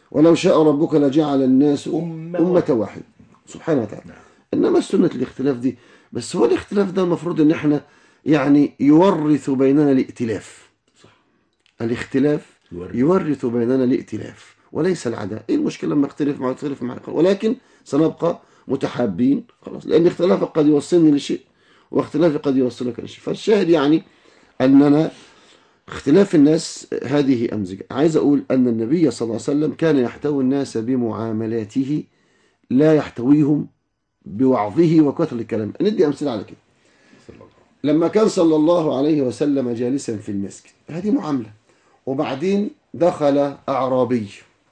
ولو شاء ربك لجعل الناس أمة أمة واحدة سبحانه وتعالى إنما سنة الاختلاف دي بس هو الاختلاف ده المفروض إن إحنا يعني يورث بيننا الائتلاف الاختلاف يورث. يورث بيننا الائتلاف وليس العداء ايه المشكله لما اختلف مع اختلف مع ولكن سنبقى متحابين خلاص لان اختلافك قد يوصلني لشيء واختلافي قد يوصلك لشيء فالشاهد يعني اننا اختلاف الناس هذه امزجه عايز اقول ان النبي صلى الله عليه وسلم كان يحتوي الناس بمعاملاته لا يحتويهم بوعظه وكثر الكلام ندي امثله على كده لما كان صلى الله عليه وسلم جالسا في المسجد هذه معامله وبعدين دخل اعرابي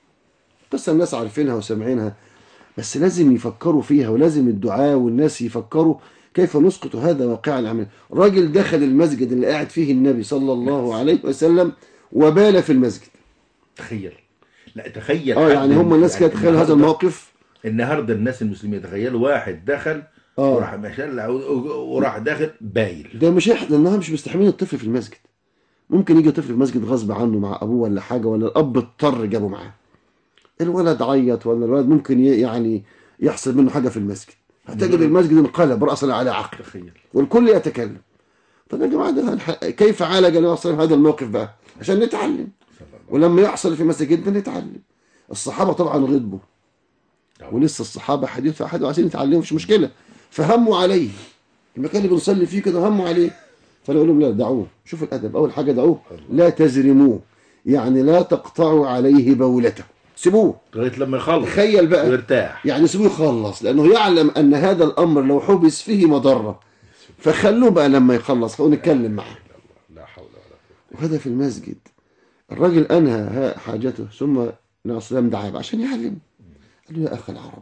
قصه الناس عارفينها وسامعينها بس لازم يفكروا فيها ولازم الدعاء والناس يفكروا كيف نسقط هذا واقع العمل راجل دخل المسجد اللي قاعد فيه النبي صلى الله عليه وسلم وبال في المسجد تخيل لا تخيل اه حد- يعني هم الناس كانت تخيل هذا النهاردة- الموقف النهارده الناس المسلمين تخيلوا واحد دخل آه. وراح مشل وراح داخل بايل ده مش احد لانها مش مستحملين الطفل في المسجد ممكن يجي طفل في المسجد غصب عنه مع ابوه ولا حاجه ولا الاب اضطر جابه معاه الولد عيط ولا الولد ممكن ي- يعني يحصل منه حاجه في المسجد هتجد المسجد انقلب راسا على عقل تخيل والكل يتكلم طب يا جماعه ده الح- كيف عالج النبي صلى الله عليه وسلم هذا الموقف بقى عشان نتعلم ولما يحصل في مساجدنا نتعلم الصحابه طبعا غضبوا ولسه الصحابه حديث في احد وعايزين يتعلموا مش مشكله فهموا عليه المكان اللي بنصلي فيه كده هموا عليه فانا اقول لهم لا دعوه شوفوا الادب اول حاجه دعوه لا تزرموه يعني لا تقطعوا عليه بولته سيبوه لغايه لما يخلص تخيل بقى ويرتاح يعني سيبوه يخلص لانه يعلم ان هذا الامر لو حبس فيه مضره فخلوه بقى لما يخلص خلونا نتكلم معاه لا حول ولا قوه وهذا في المسجد الراجل انهى ها- حاجته ثم النبي صلى الله عليه وسلم دعاه عشان يعلم قال له يا اخ العرب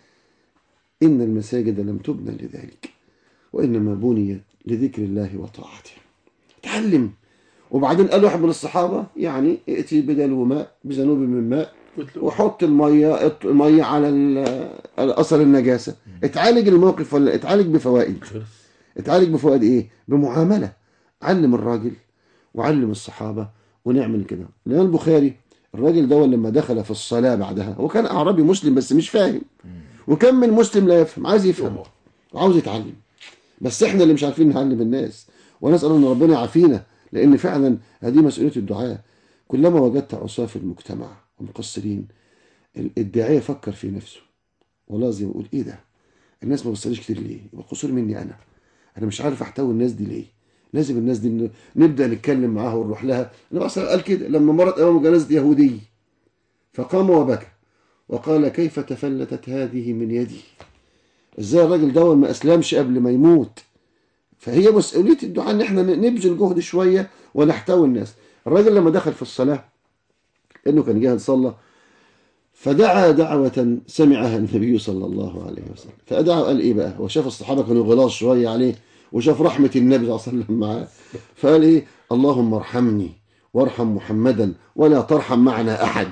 ان المساجد لم تبنى لذلك وانما بنيت لذكر الله وطاعته تعلم وبعدين قال واحد من الصحابه يعني ائتي بدلو ماء بذنوب من ماء قلت له وحط الميه الميه على ال- على اثر النجاسه اتعالج الموقف ولا اتعالج بفوائد خلص اتعالج بفوائد ايه بمعامله علم الراجل وعلم الصحابه ونعمل كده لان البخاري الراجل ده لما دخل في الصلاه بعدها هو كان اعرابي مسلم بس مش فاهم وكم من مسلم لا يفهم عايز يفهم وعاوز يتعلم بس احنا اللي مش عارفين نعلم الناس ونسال ان ربنا يعافينا لان فعلا هذه مسؤوليه الدعاء كلما وجدت عصاه في المجتمع ومقصرين ال- الداعيه يفكر في نفسه والله زي ما بقول ايه ده الناس ما بتصليش كتير ليه يبقى قصور مني انا انا مش عارف احتوي الناس دي ليه لازم الناس دي ن- نبدا نتكلم معاها ونروح لها النبي صلى الله عليه وسلم قال كده لما مرت امام جنازه يهودي فقام وبكى وقال كيف تفلتت هذه من يدي ازاي الراجل ده ما اسلمش قبل ما يموت فهي مسؤوليه الدعاء ان احنا نبذل جهد شويه ونحتوي الناس الراجل لما دخل في الصلاه انه كان جاهد صلى فدعا دعوة سمعها النبي صلى الله عليه وسلم فأدعى قال إيه بقى هو شاف الصحابة كانوا غلاظ شوية عليه وشاف رحمة النبي صلى الله عليه وسلم معاه فقال إيه اللهم ارحمني وارحم محمدا ولا ترحم معنا أحد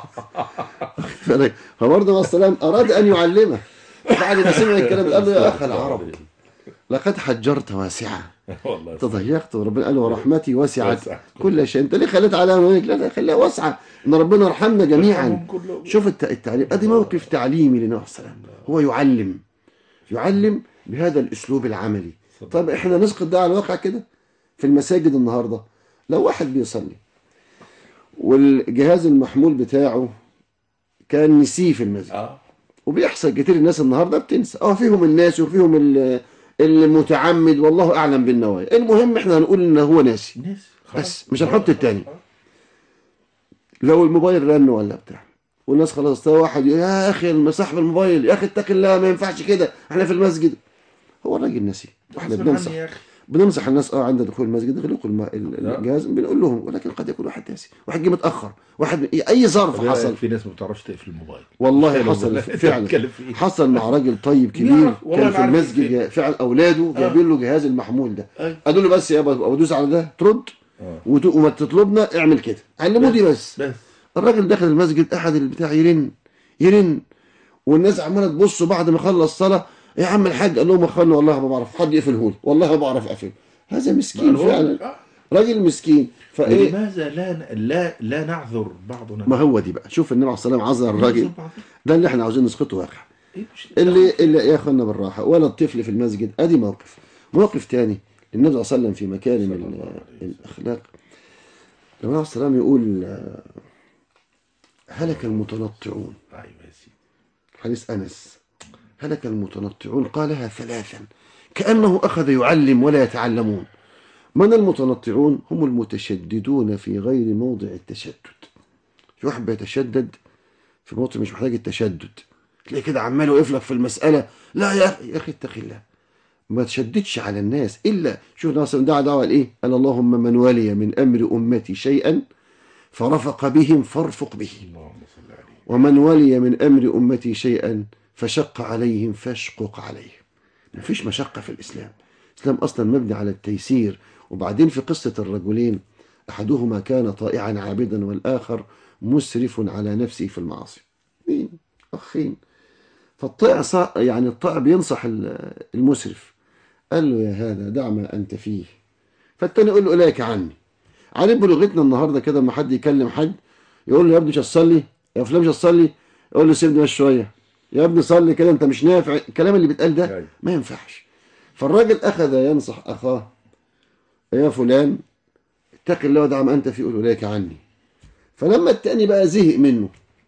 فبرضه عليه السلام أراد أن يعلمه بعد ما سمع الكلام قال له يا أخ العرب لقد حجرت واسعة والله تضيقت وربنا قال ورحمتي وسعت وسعت كل شيء انت ليه خليت على هيك لا لا خليها واسعه ان ربنا يرحمنا جميعا يرحمهم كلهم. شوف الت- التعليم ادي موقف تعليمي للنبي عليه السلام هو يعلم يعلم بهذا الاسلوب العملي طب احنا نسقط ده على الواقع كده في المساجد النهارده لو واحد بيصلي والجهاز المحمول بتاعه كان نسيه في المسجد اه وبيحصل كتير الناس النهارده بتنسى اه فيهم الناس وفيهم ال- المتعمد والله اعلم بالنوايا المهم احنا هنقول ان هو ناسي ناس بس مش هنحط التاني لو الموبايل رن ولا بتاع والناس خلاص استوى واحد يقول يا اخي صاحب الموبايل يا اخي اتق الله ما ينفعش كده احنا في المسجد هو الراجل ناسي احنا غصب بننصح عني يا اخي بننصح الناس اه عند دخول المسجد يغلقوا الم- ال- لا. الجهاز بنقول لهم ولكن قد يكون واحد ناسي واحد جه متاخر واحد اي ظرف حصل في ناس ما بتعرفش تقفل الموبايل والله حلو حصل والله. فعلا بتتكلم في إيه؟ حصل مع راجل طيب كبير يعرف. والله كان في أنا عارف المسجد إيه. يا- فعلا اولاده جايبين له جهاز المحمول ده أيوة. قالوا له بس يابا ابو دوس على ده ترد آه. وت- وما تطلبنا اعمل كده علموه دي بس بس الراجل دخل المسجد احد البتاع يرن يرن والناس عماله تبص بعد ما خلص صلاه يا عم الحاج قال لهم اخوانا والله ما بعرف حد يقفله لي والله ما بعرف اقفل هذا مسكين قال هو- فعلا آه. راجل مسكين فايه لماذا لا لا لا نعذر بعضنا ما هو دي بقى شوف النبي عليه الصلاه والسلام عذر الراجل نعذر بعضنا. ده اللي احنا عاوزين نسقطه واقع إيه مش- اللي اللي يا اخوانا بالراحه ولا الطفل في المسجد ادي موقف موقف تاني للنبي صلى الله عليه وسلم في مكارم صلى ال- الله عليه وسلم. الاخلاق لما عليه السلام يقول آه، هلك المتنطعون ايوه يا سيدي حديث انس هلك المتنطعون قالها ثلاثا كانه اخذ يعلم ولا يتعلمون من المتنطعون هم المتشددون في غير موضع التشدد في واحد بيتشدد في موضع مش محتاج التشدد تلاقي كده عمال يقف لك في المساله لا يا اخي يا اخي اتق الله ما تشددش على الناس الا شوف ناصر دعا دعوه الايه قال اللهم من ولي من امر امتي شيئا فرفق بهم فارفق به اللهم صل عليه ومن ولي من أمر أمتي شيئا فشق عليهم فاشقق عليه مفيش مشقة في الإسلام الإسلام أصلا مبني على التيسير وبعدين في قصة الرجلين أحدهما كان طائعا عابدا والآخر مسرف على نفسه في المعاصي مين أخين فالطائع صا- يعني الطائع بينصح ال- المسرف قال له يا هذا دع ما أنت فيه فالتاني يقول له إليك عني عارف بلغتنا النهارده كده لما حد يكلم حد يقول له يا ابني مش هتصلي يا فلان مش هتصلي يقول له سيبني بس شويه يا ابني صلي كده انت مش نافع الكلام اللي بيتقال ده أيوة. ما ينفعش فالراجل اخذ ينصح اخاه يا فلان اتق الله ودع ما انت فيه يقول اليك عني فلما التاني بقى زهق منه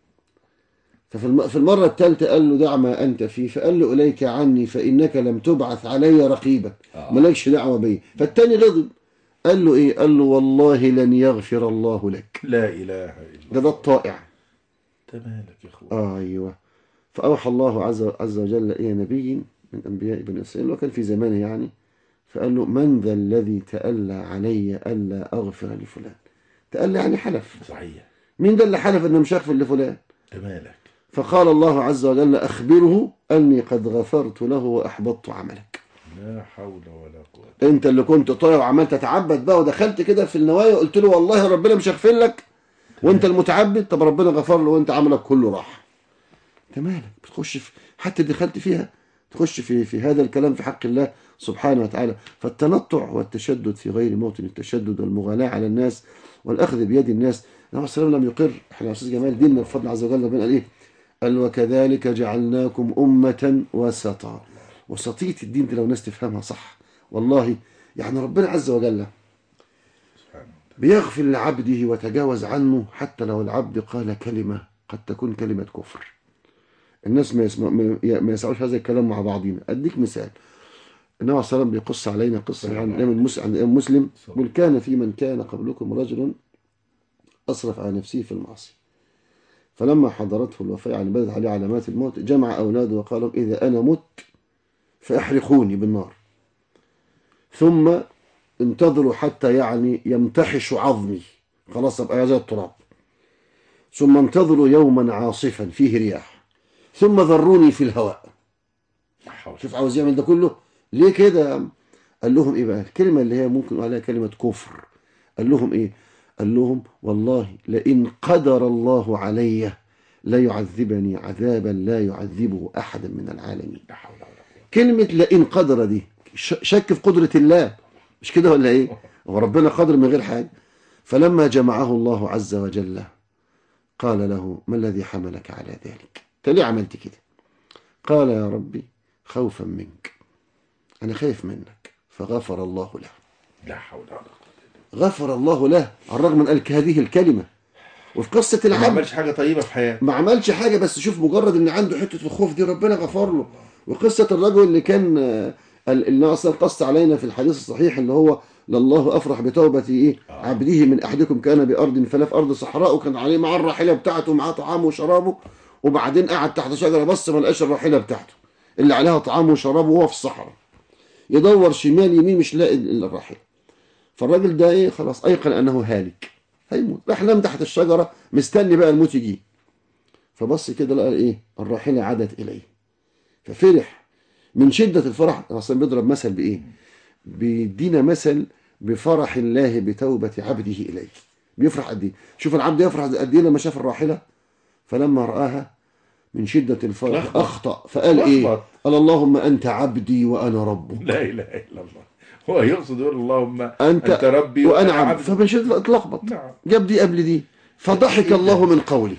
ففي الم- في المره الثالثه قال له دع ما انت فيه فقال له اليك عني فانك لم تبعث علي رقيبا آه. مالكش دعوه بيا فالتاني غضب قال له ايه قال له والله لن يغفر الله لك لا اله الا ده ده الطائع انت مالك يا اخويا آه أيوة فأوحى الله عز, عز وجل إلى نبي من أنبياء بني إسرائيل وكان في زمانه يعني فقال له من ذا الذي تألى علي ألا أغفر لفلان تألى يعني حلف صحيح مين ده اللي حلف إنه مش هغفر لفلان انت مالك فقال الله عز وجل أخبره أني قد غفرت له وأحبطت عملك لا حول ولا قوه أنت اللي كنت طايع وعمال تتعبد بقى ودخلت كده في النوايا وقلت له والله ربنا مش هغفر لك وأنت المتعبد طب ربنا غفر له وأنت عملك كله راح انت مالك بتخش في حتى دخلت فيها تخش في في هذا الكلام في حق الله سبحانه وتعالى فالتنطع والتشدد في غير موطن التشدد والمغالاة على الناس والأخذ بيد الناس النبي صلى الله عليه وسلم لم يقر احنا يا أستاذ جمال ديننا بفضل عز وجل ربنا قال إيه قال وكذلك جعلناكم أمة وسطا وسطية الدين دي لو الناس تفهمها صح والله يعني ربنا عز وجل سبحانه بيغفر لعبده وتجاوز عنه حتى لو العبد قال كلمة قد تكون كلمة كفر الناس ما يسمع ما ما يسعوش هذا الكلام مع بعضينا اديك مثال النبي عليه الصلاه والسلام بيقص علينا قصه عن الامام المسلم عن الامام مسلم يقول كان في من كان قبلكم رجل اسرف على نفسه في المعصيه فلما حضرته الوفاه يعني بدت عليه علامات الموت جمع اولاده وقال لهم اذا انا مت فاحرقوني بالنار ثم انتظروا حتى يعني يمتحش عظمي خلاص ابقى زي التراب ثم انتظروا يوما عاصفا فيه رياح ثم ذروني في الهواء لا حول شوف عاوز يعمل ده كله ليه كده يا عم قال لهم ايه بقى الكلمه اللي هي ممكن نقول عليها كلمه كفر قال لهم ايه قال لهم والله لئن قدر الله علي لا يعذبني عذابا لا يعذبه احدا من العالمين لا حول ولا قوه كلمة لئن قدر دي ش- شك في قدرة الله مش كده ولا ايه هو ربنا قادر من غير حاجة فلما جمعه الله عز وجل قال له ما الذي حملك على ذلك انت ليه عملت كده قال يا ربي خوفا منك انا خايف منك فغفر الله له لا حول ولا قوه غفر الله له على الرغم من قال هذه الكلمة وفي قصة ما العبد عملش حاجه طيبه في حياته ما عملش حاجة بس شوف مجرد ان عنده حتة الخوف دي ربنا غفر له وقصة الرجل اللي كان آه، ال- اللي اصلا قص علينا في الحديث الصحيح اللي هو لله افرح بتوبة ايه عبده من احدكم كان بارض فلا في ارض صحراء وكان عليه معاه الراحلة بتاعته معاه طعامه وشرابه وبعدين قعد تحت شجرة بص ما لقاش الراحلة بتاعته اللي عليها طعامه وشرابه وهو في الصحراء يدور شمال يمين مش لاقي ال- الراحلة فالراجل ده ايه خلاص ايقن انه هالك هيموت راح نام تحت الشجرة مستني بقى الموت يجي فبص كده لقى ايه الراحلة عادت اليه ففرح من شدة الفرح اصلا بيضرب مثل بايه بيدينا مثل بفرح الله بتوبة عبده اليه بيفرح قد ايه شوف العبد يفرح قد ايه لما شاف الراحلة فلما رآها من شدة الفرح لخبط. أخطأ فقال إيه لخبط. قال اللهم أنت عبدي وأنا ربك لا اله الا الله هو يقصد يقول اللهم أنت- انت ربي وانا عبد عبدك. فمش اتلخبط نعم جاب دي قبل دي فضحك الله من قولي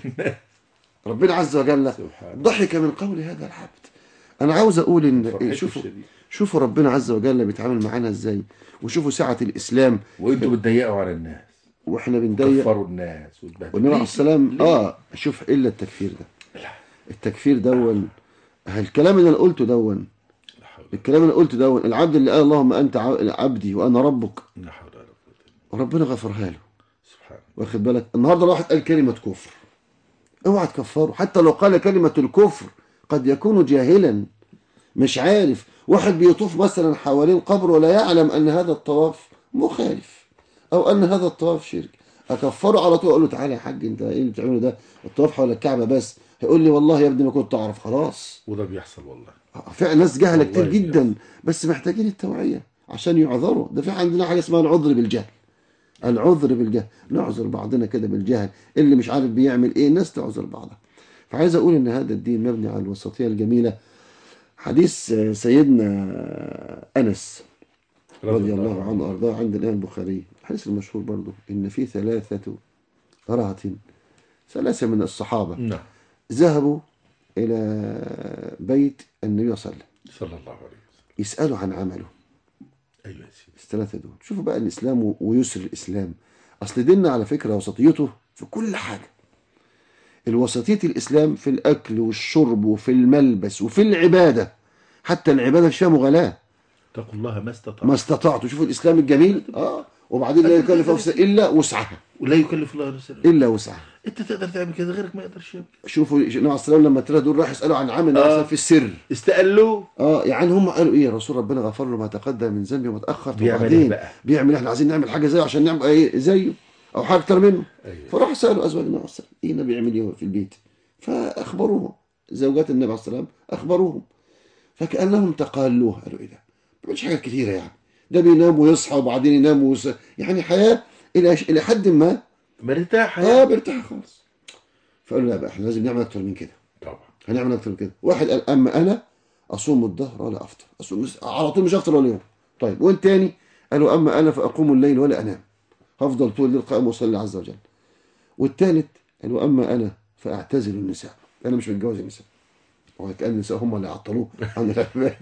ربنا عز وجل سبحان ضحك من قول هذا العبد انا عاوز اقول ان فرحته إيه شوفوا الشديدة. شوفوا ربنا عز وجل بيتعامل معانا ازاي وشوفوا سعة الاسلام وانتوا بتضيقوا على الناس واحنا بنضيق كفروا الناس وتبهدلوا والنبي عليه السلام ليه؟ اه شوف الا التكفير ده التكفير دون الكلام اللي انا قلته دون لا حول الكلام اللي انا قلته دون العبد اللي قال اللهم انت ع- عبدي وانا ربك لا حول ولا قوه الا وربنا غفرها له سبحان واخد بالك النهارده لو واحد قال كلمه كفر اوعى تكفره حتى لو قال كلمه الكفر قد يكون جاهلا مش عارف واحد بيطوف مثلا حوالين قبر ولا يعلم ان هذا الطواف مخالف او ان هذا الطواف شرك اكفره على طول اقول له تعالى يا حاج انت ايه اللي بتعمله ده الطواف حول الكعبه بس هيقول لي والله يا ابني ما كنت اعرف خلاص وده بيحصل والله فعلا ناس جهله والله كتير بيحصل. جدا بس محتاجين التوعيه عشان يعذروا ده في عندنا حاجه اسمها العذر بالجهل العذر بالجهل نعذر بعضنا كده بالجهل اللي مش عارف بيعمل ايه الناس تعذر بعضها فعايز اقول ان هذا الدين مبني على الوسطيه الجميله حديث آه، سيدنا انس رضي الله عنه وارضاه عند الامام البخاري الحديث المشهور برضه ان في ثلاثه رهط ثلاثه من الصحابه نعم ذهبوا الى بيت النبي صلى الله عليه وسلم صلى الله عليه وسلم يسالوا عن عمله ايوه يا سيدي الثلاثة دول شوفوا بقى الإسلام و- ويسر الإسلام أصل ديننا على فكرة وسطيته في كل حاجة الوسطية الإسلام في الأكل والشرب وفي الملبس وفي العبادة حتى العبادة مش فيها مغالاة اتقوا الله ما استطعتم ما استطعتوا شوفوا الإسلام الجميل آه وبعدين لا يكلف نفسا إلا وسعها ولا يكلف الله نفسا إلا وسعها انت تقدر تعمل كده غيرك ما يقدرش يعمل كده. شوفوا النبي عليه الصلاة والسلام لما الثلاثة دول راحوا يسألوا عن عمل آه. آه. في السر استقلوا اه يعني هم قالوا ايه يا رسول ربنا غفر له ما تقدم من ذنبه وما تاخر طب بيعمل وبعدين إيه بقى؟ بيعمل احنا عايزين نعمل حاجه زيه عشان نعمل ايه زيه او حاجه اكتر منه أيوة. فراح سالوا ازواج النبي عليه الصلاه والسلام ايه النبي بيعمل ايه في البيت فاخبروهم زوجات النبي عليه الصلاه والسلام اخبروهم فكانهم تقالوه قالوا ايه ده ما بيعملش حاجات كتيره يعني ده بينام ويصحى وبعدين ينام ويص... يعني حياه الى الى حد ما مرتاح اه يعني بيرتاح خالص فقالوا لا بقى احنا لازم نعمل اكتر من كده طبعا هنعمل اكتر من كده واحد قال اما انا اصوم الدهر ولا افطر اصوم مس- على طول مش افطر ولا يوم طيب والتاني قالوا اما انا فاقوم الليل ولا انام هفضل طول الليل قائم واصلي عز وجل والتالت قالوا اما انا فاعتزل النساء انا مش متجوز النساء وكان النساء هم اللي عطلوه عن العباده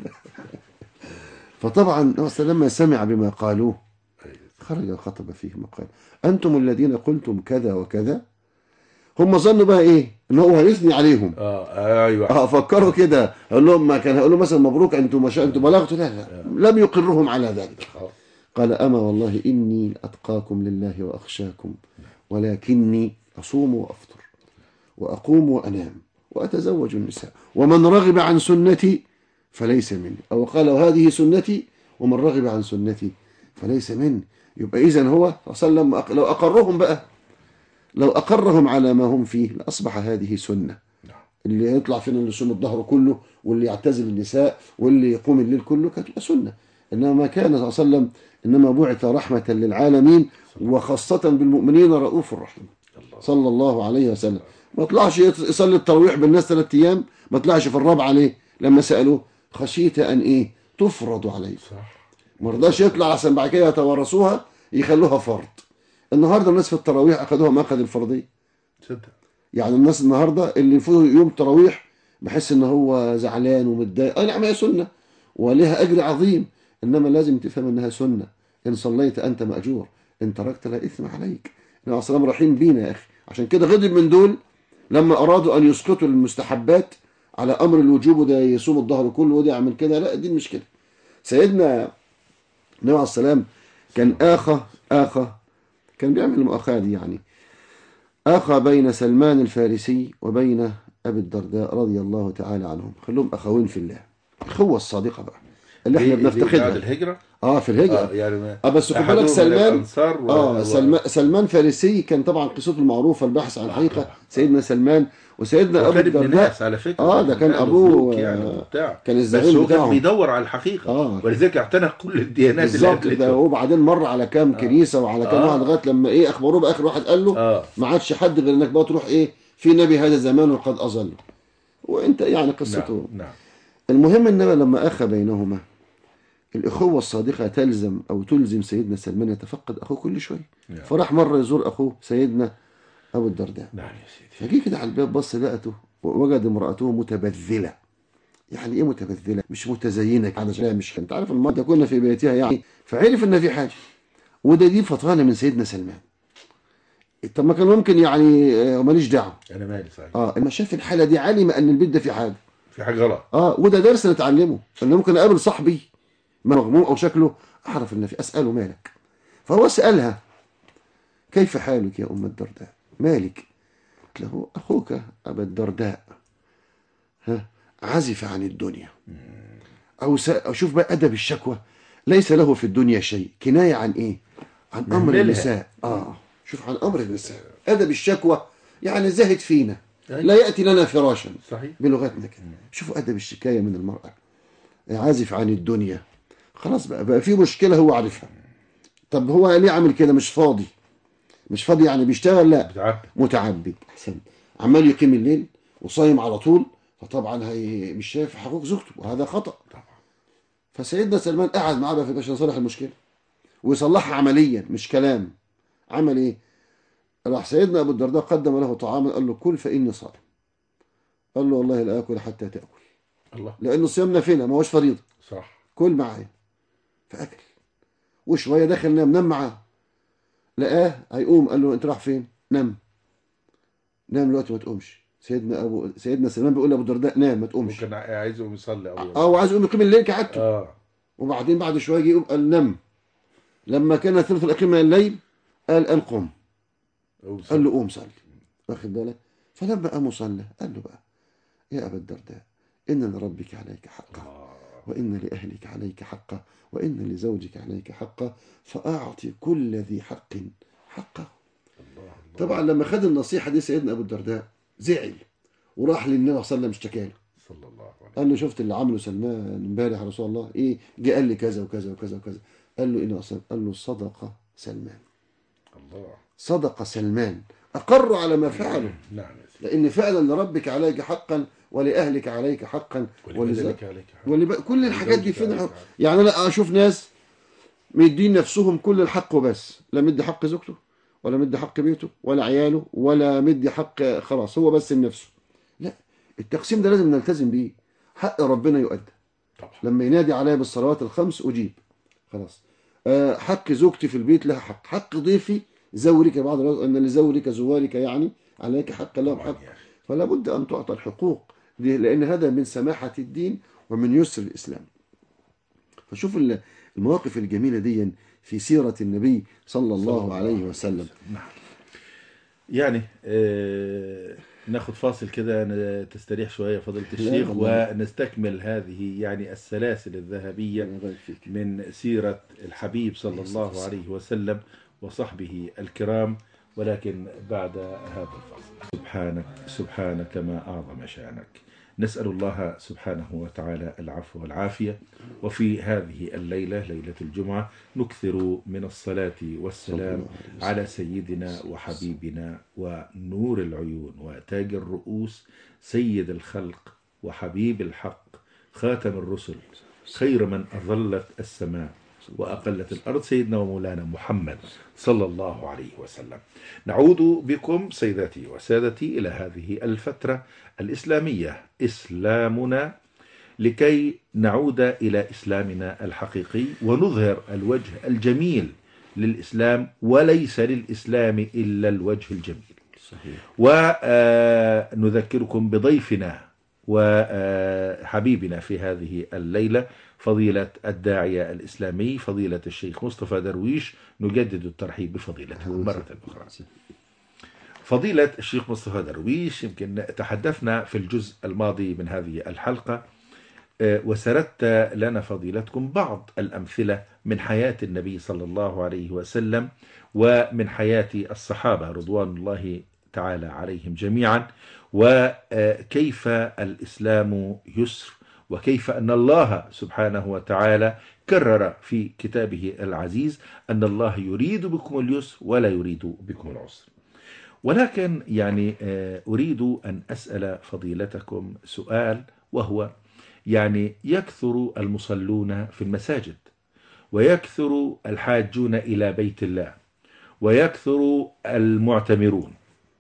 فطبعا النبي صلى الله عليه وسلم لما سمع بما قالوه خرج وخطب فيهم وقال انتم الذين قلتم كذا وكذا هم ظنوا بقى ايه ان هو هيثني عليهم اه ايوه اه فكروا كده اقول لهم ما كان هيقول لهم مثلا مبروك انتم ما شاء انتم بلغتوا لا لا لم يقرهم على ذلك آه. قال اما والله اني اتقاكم لله واخشاكم ولكني اصوم وافطر واقوم وانام واتزوج النساء ومن رغب عن سنتي فليس مني او قال هذه سنتي ومن رغب عن سنتي فليس مني يبقى اذا هو صلى الله عليه وسلم لو اقرهم بقى لو اقرهم على ما هم فيه لاصبح هذه سنه نعم. اللي يطلع فينا اللي يصوم الظهر كله واللي يعتزل النساء واللي يقوم الليل كله كانت تبقى سنه انما ما كان صلى الله عليه وسلم انما بعث رحمه للعالمين وخاصه بالمؤمنين رؤوف رحيم الله صلى الله عليه وسلم ما طلعش يصلي التراويح بالناس ثلاث ايام ما طلعش في الرابعه ليه لما سالوه خشيت ان ايه تفرض عليك صح ما رضاش يطلع عشان بعد كده يتورثوها يخلوها فرض النهارده الناس في التراويح اخذوها ماخذ الفرضيه تصدق يعني الناس النهارده اللي يفوتوا يوم تراويح بحس ان هو زعلان ومتضايق اي نعم هي سنه ولها اجر عظيم انما لازم تفهم انها سنه ان صليت انت ماجور ان تركت لا اثم عليك النبي عليه الصلاه والسلام رحيم بينا يا اخي عشان كده غضب من دول لما ارادوا ان يسقطوا المستحبات على امر الوجوب وده يصوم الظهر كله وده يعمل كده لا الدين مش كده سيدنا النبي عليه السلام كان اخى اخى كان بيعمل المؤاخاه دي يعني أخى بين سلمان الفارسي وبين أبي الدرداء رضي الله تعالى عنهم خلوهم أخوين في الله الأخوة الصادقة بقى اللي احنا دي- دي بعد بنفتقدها الهجرة اه في الهجرة اه يعني ما اه بس خد أحدهم بالك من سلمان الأنصار و- اه و- سلمان سلمان فارسي كان طبعا قصته المعروفة البحث عن الحقيقة طبعا. سيدنا سلمان وسيدنا أبو وكان ابن الدرداء ناس على فكرة آه، ده كان له أبوه، ملوك يعني آه، وبتاع كان بس الزعيم هو كان بتاعهم. بيدور على الحقيقة آه. ولذلك اعتنق كل الديانات اللي بالظبط قبلته ده وبعدين مر على كام كنيسة وعلى كام آه. واحد لغاية لما ايه اخبروه باخر واحد قال له اه ما عادش حد غير انك بقى تروح ايه في نبي هذا الزمان وقد اظل وانت يعني قصته نعم نعم المهم ان لما اخى بينهما الأخوة الصادقة تلزم أو تلزم سيدنا سلمان يتفقد أخوه كل شوية نعم. فراح مرة يزور أخوه سيدنا أبو الدرداء نعم يا سيدي فجي كده على الباب بص لقته ووجد امرأته متبذلة يعني ايه متبذلة مش متزينة على شكلها مش انت عارف المرأة كنا في بيتها يعني فعرف ان في حاجة وده دي فطانة من سيدنا سلمان طب ما كان ممكن يعني آه، ماليش دعوة انا مالي صحيح اه لما شاف الحالة دي علم ان البيت ده فيه حاجة في حاجه غلط اه وده درس نتعلمه ان ممكن اقابل صاحبي مغموم او شكله اعرف ان في اساله مالك فهو سالها كيف حالك يا ام الدرداء مالك قلت له اخوك ابا الدرداء ها عزف عن الدنيا او س... أو شوف بقى ادب الشكوى ليس له في الدنيا شيء كنايه عن ايه عن امر مهملها. النساء اه شوف عن امر النساء ادب الشكوى يعني زاهد فينا أيوة. لا ياتي لنا فراشا صحيح بلغتنا كده شوفوا ادب الشكايه من المراه عازف عن الدنيا خلاص بقى بقى في مشكله هو عارفها طب هو ليه عامل كده مش فاضي مش فاضي يعني بيشتغل لا بتعب متعبد احسن عمال يقيم الليل وصايم على طول فطبعا هي مش شايف حقوق زوجته وهذا خطا طبعا فسيدنا سلمان قعد معاه بقى في باش يصلح المشكله ويصلحها عمليا مش كلام عمل ايه راح سيدنا ابو الدرداء قدم له طعاما قال له كل فاني صائم قال له والله لا اكل حتى تاكل الله لانه الصيام نافله ما هوش فريضه صح كل معايا فاكل وشويه دخل نام نام معاه لقاه هيقوم قال له انت رايح فين نام نام دلوقتي ما تقومش سيدنا ابو سيدنا سلمان بيقول لابو الدرداء نام ما تقومش ممكن عايزه يصلي او اه وعايز يقوم يقيم الليل كعادته اه وبعدين بعد شويه يجي يقوم قال نم لما كان الثلث الاخير من الليل قال قال قم أو قال له قوم صلي واخد بالك فلما قام صلى قال له بقى يا ابا الدرداء ان لربك عليك حقا آه. وان لاهلك عليك حقا وان لزوجك عليك حقا فاعطي كل ذي حق حقه الله الله طبعا لما خد النصيحه دي سيدنا ابو الدرداء زعل وراح للنبي صلى الله عليه وسلم اشتكى له صلى الله عليه قال له شفت اللي عمله سلمان امبارح يا رسول الله ايه جه قال لي كذا وكذا وكذا وكذا قال له إن أصلا قال له صدق سلمان الله صدق سلمان أقر على ما فعله نعم يا سيدي لأن فعلا لربك عليك حقا ولأهلك عليك حقا ولذلك عليك حق. ولب... كل الحاجات دي ولزوجك فين عليك حق؟ حق. يعني أنا أشوف ناس مدين نفسهم كل الحق وبس لا مدي حق زوجته ولا مدي حق بيته ولا عياله ولا مدي حق خلاص هو بس لنفسه لا التقسيم ده لازم نلتزم بيه حق ربنا يؤدى طبعا لما ينادي عليا بالصلوات الخمس أجيب خلاص آه، حق زوجتي في البيت لها حق حق ضيفي زورك بعض الناس أن لزورك زوارك يعني عليك حق لهم طبعا حق يا أخي فلا بد أن تعطى الحقوق دي لأن هذا من سماحة الدين ومن يسر الإسلام فشوف ال- المواقف الجميلة دي في سيرة النبي صلى الله عليه وسلم نعم يعني آه ناخد فاصل كده ن- تستريح شوية فضيلة الشيخ والله. ونستكمل هذه يعني السلاسل الذهبية الله يبارك فيك. من سيرة الحبيب صلى الله عليه وسلم وصحبه الكرام ولكن بعد هذا الفصل سبحانك سبحانك ما أعظم شانك نسأل الله سبحانه وتعالى العفو والعافية وفي هذه الليلة ليلة الجمعة نكثر من الصلاة والسلام على سيدنا وحبيبنا ونور العيون وتاج الرؤوس سيد الخلق وحبيب الحق خاتم الرسل خير من أظلت السماء وأقلت الأرض سيدنا ومولانا محمد صلى الله عليه وسلم نعود بكم سيداتي وسادتي إلى هذه الفترة الإسلامية إسلامنا لكي نعود إلى إسلامنا الحقيقي ونظهر الوجه الجميل للإسلام وليس للإسلام إلا الوجه الجميل صحيح ونذكركم بضيفنا وحبيبنا في هذه الليلة فضيلة الداعية الإسلامي فضيلة الشيخ مصطفى درويش نجدد الترحيب بفضيلته مرة أخرى فضيلة الشيخ مصطفى درويش يمكن تحدثنا في الجزء الماضي من هذه الحلقة آه، وسردت لنا فضيلتكم بعض الأمثلة من حياة النبي صلى الله عليه وسلم ومن حياة الصحابة رضوان الله تعالى عليهم جميعا وكيف الإسلام يسر وكيف أن الله سبحانه وتعالى كرر في كتابه العزيز أن الله يريد بكم اليسر ولا يريد بكم العسر ولكن يعني آه، أريد أن أسأل فضيلتكم سؤال وهو يعني يكثر المصلون في المساجد ويكثر الحاجون إلى بيت الله ويكثر المعتمرون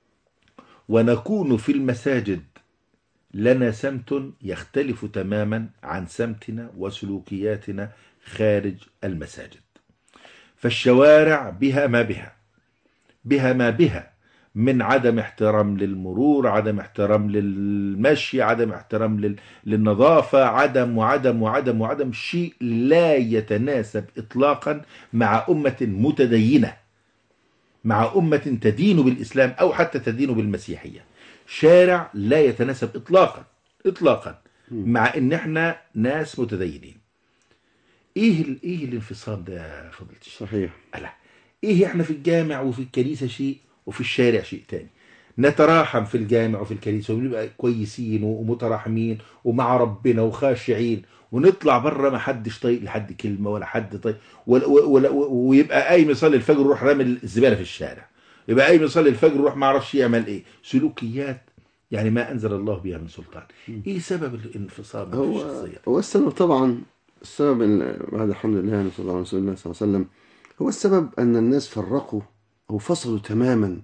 ونكون في المساجد لنا سمت يختلف تماما عن سمتنا وسلوكياتنا خارج المساجد فالشوارع بها ما بها بها ما بها من عدم احترام للمرور عدم احترام للمشي عدم احترام لل... للنظافة عدم وعدم وعدم وعدم شيء لا يتناسب إطلاقا مع أمة متدينة مع أمة تدين بالإسلام أو حتى تدين بالمسيحية شارع لا يتناسب إطلاقا إطلاقا مع إن إحنا ناس متدينين إيه ال... إيه الانفصام ده يا فضيلة الشيخ؟ صحيح لا ايه احنا في الجامع وفي الكنيسة شيء وفي الشارع شيء تاني نتراحم في الجامع وفي الكنيسة ونبقى كويسين ومتراحمين ومع ربنا وخاشعين ونطلع بره ما حدش طايق لحد كلمة ولا حد طايق ولا ولا ويبقى قايم يصلي الفجر يروح رامي الزبالة في الشارع يبقى قايم يصلي الفجر يروح ما اعرفش يعمل ايه سلوكيات يعني ما انزل الله بها من سلطان ايه سبب الانفصام في هو الشخصية هو السبب طبعا السبب إن بعد الحمد لله يعني صلى الله عليه وسلم صلى الله عليه وسلم هو السبب أن الناس فرقوا أو فصلوا تماما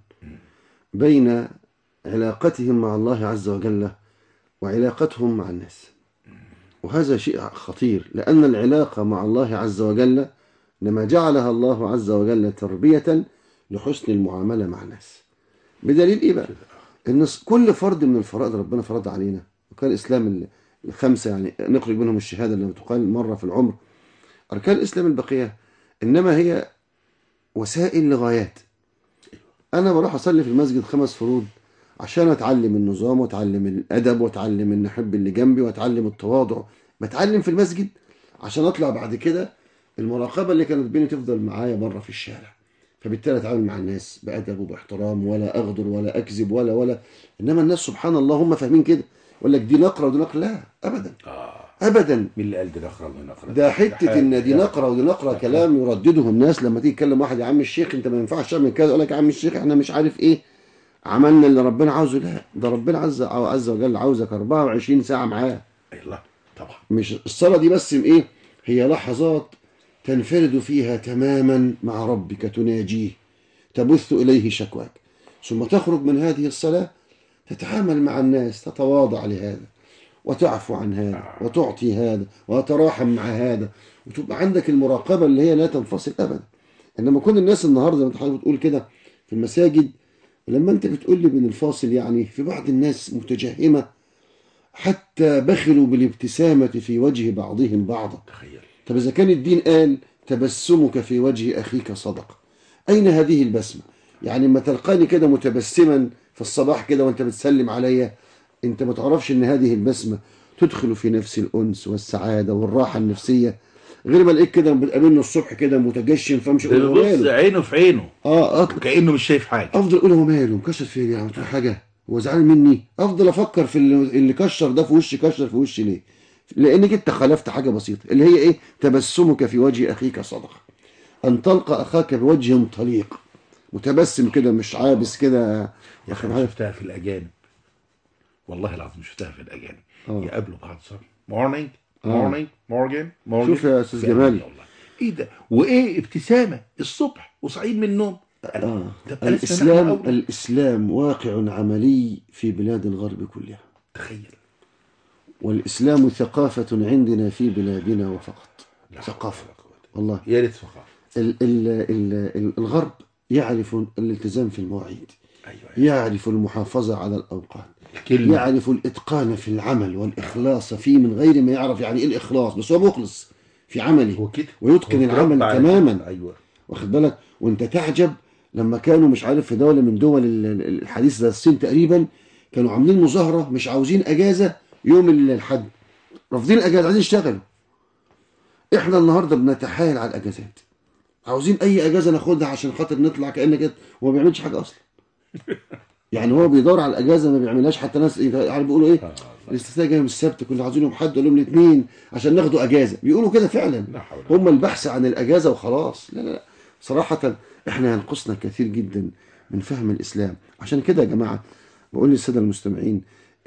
بين علاقتهم مع الله عز وجل وعلاقتهم مع الناس وهذا شيء خطير لأن العلاقة مع الله عز وجل لما جعلها الله عز وجل تربية لحسن المعاملة مع الناس بدليل إيه بقى؟ إن كل فرد من الفرائض ربنا فرض علينا وكان الإسلام الخمسة يعني نخرج منهم الشهادة اللي تقال مرة في العمر أركان الإسلام البقية إنما هي وسائل لغايات أنا بروح أصلي في المسجد خمس فروض عشان أتعلم النظام وأتعلم الأدب وأتعلم إن أحب اللي جنبي وأتعلم التواضع بتعلم في المسجد عشان أطلع بعد كده المراقبة اللي كانت بيني تفضل معايا بره في الشارع فبالتالي أتعامل مع الناس بأدب وباحترام ولا أغدر ولا أكذب ولا ولا إنما الناس سبحان الله هم فاهمين كده يقول لك دي نقرة ودي نقرة لا أبدا آه. أبدا مين اللي قال دي نقرة ودي نقرة ده حته حاجة- ان دي نقره ودي نقره كلام يردده الناس لما تيجي تكلم واحد يا عم الشيخ انت ما ينفعش تعمل كذا يقول لك يا عم الشيخ احنا مش عارف ايه عملنا اللي ربنا عاوزه لا ده ربنا عز عز وجل عاوزك 24 ساعه معاه الله طبعا مش الصلاه دي بس ايه هي لحظات تنفرد فيها تماما مع ربك تناجيه تبث اليه شكواك ثم تخرج من هذه الصلاه تتعامل مع الناس تتواضع لهذا وتعفو عن هذا وتعطي هذا وتراحم مع هذا وتبقى عندك المراقبة اللي هي لا تنفصل أبدا إنما كل الناس النهاردة انت حضرتك بتقول كده في المساجد ولما أنت بتقول لي من الفاصل يعني في بعض الناس متجهمة حتى بخلوا بالابتسامة في وجه بعضهم بعضا تخيل طب إذا كان الدين قال تبسمك في وجه أخيك صدقة أين هذه البسمة يعني لما تلقاني كده متبسما في الصباح كده وانت بتسلم عليا انت ما تعرفش ان هذه البسمة تدخل في نفس الأنس والسعادة والراحة النفسية غير ما الاقيك كده بتقابلني الصبح كده متجشم فامشي اقول له بص ماله عينه في عينه اه أطلع كأنه مش شايف حاجة افضل اقول هو ماله مكشر فين يعني في حاجه هو زعلان مني افضل افكر في اللي, اللي كشر ده في وشي كشر في وشي ليه لانك انت خالفت حاجه بسيطه اللي هي ايه تبسمك في وجه اخيك صدقه ان تلقى اخاك بوجه طليق متبسم كده مش عابس كده يا أخي أنا شفتها في الأجانب والله العظيم شفتها في الأجانب آه. يقابلوا بعض صار مورنينج آه. مورنينج مورجن مورجن شوف يا أستاذ في جمال. أمريكا والله. إيه ده وإيه ابتسامة الصبح وصعيد من النوم آه. طب أنا الاسلام سمعت أول- الاسلام واقع عملي في بلاد الغرب كلها تخيل والاسلام ثقافه عندنا في بلادنا وفقط لا ثقافه حول ولا قوة. والله يا ريت ثقافة ال ال ال ال الغرب يعرف الالتزام في المواعيد أيوه يعرف المحافظة على الأوقات الكلمة يعرف الإتقان في العمل والإخلاص فيه من غير ما يعرف يعني إيه الإخلاص بس هو مخلص في عمله هو كده ويتقن هو العمل اتربى على تماما كده. أيوه واخد بالك وانت تعجب لما كانوا مش عارف في دولة من دول ال- ال- الحديث زي الصين تقريبا كانوا عاملين مظاهرة مش عاوزين أجازة يوم ال- الحد رافضين الأجازة عايزين يشتغلوا احنا النهاردة بنتحايل على الأجازات عاوزين أي أجازة ناخدها عشان خاطر نطلع كأن كده وما بيعملش حاجة أصلا يعني هو بيدور على الأجازة ما بيعملهاش حتى ناس إيه، عارف بيقولوا إيه آه. الاستثناء جاي من السبت كنا عاوزين يوم حد يوم الاثنين عشان ناخدوا اجازه بيقولوا كده فعلا لا حول ولا هم البحث عن الاجازه وخلاص لا لا لا صراحه احنا ينقصنا كثير جدا من فهم الاسلام عشان كده يا جماعه بقول للساده المستمعين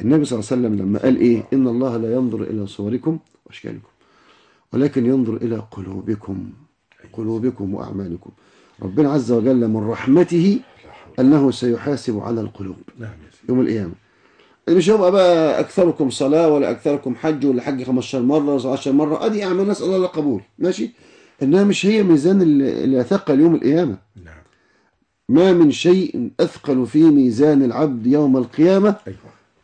النبي صلى الله عليه وسلم لما قال ايه ان الله لا ينظر الى صوركم واشكالكم ولكن ينظر الى قلوبكم قلوبكم واعمالكم ربنا عز وجل من رحمته انه سيحاسب على القلوب نعم يا سيدي يوم القيامه مش هيبقى بقى اكثركم صلاه ولا اكثركم حج ولا حج 15 مره ولا 10 مره ادي اعمال نسال الله القبول ماشي انها مش هي ميزان اللي اللي يثقل يوم القيامه نعم ما من شيء اثقل في ميزان العبد يوم القيامه ايوه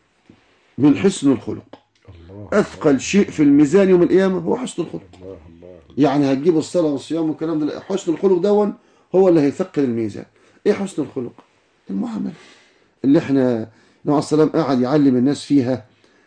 من حسن الخلق الله اثقل شيء في الميزان يوم القيامه هو حسن الخلق الله الله يعني هتجيب الصلاه والصيام والكلام ده لا، حسن الخلق دون هو اللي هيثقل الميزان ايه حسن الخلق المعامله اللي احنا النبي عليه السلام قاعد يعلم الناس فيها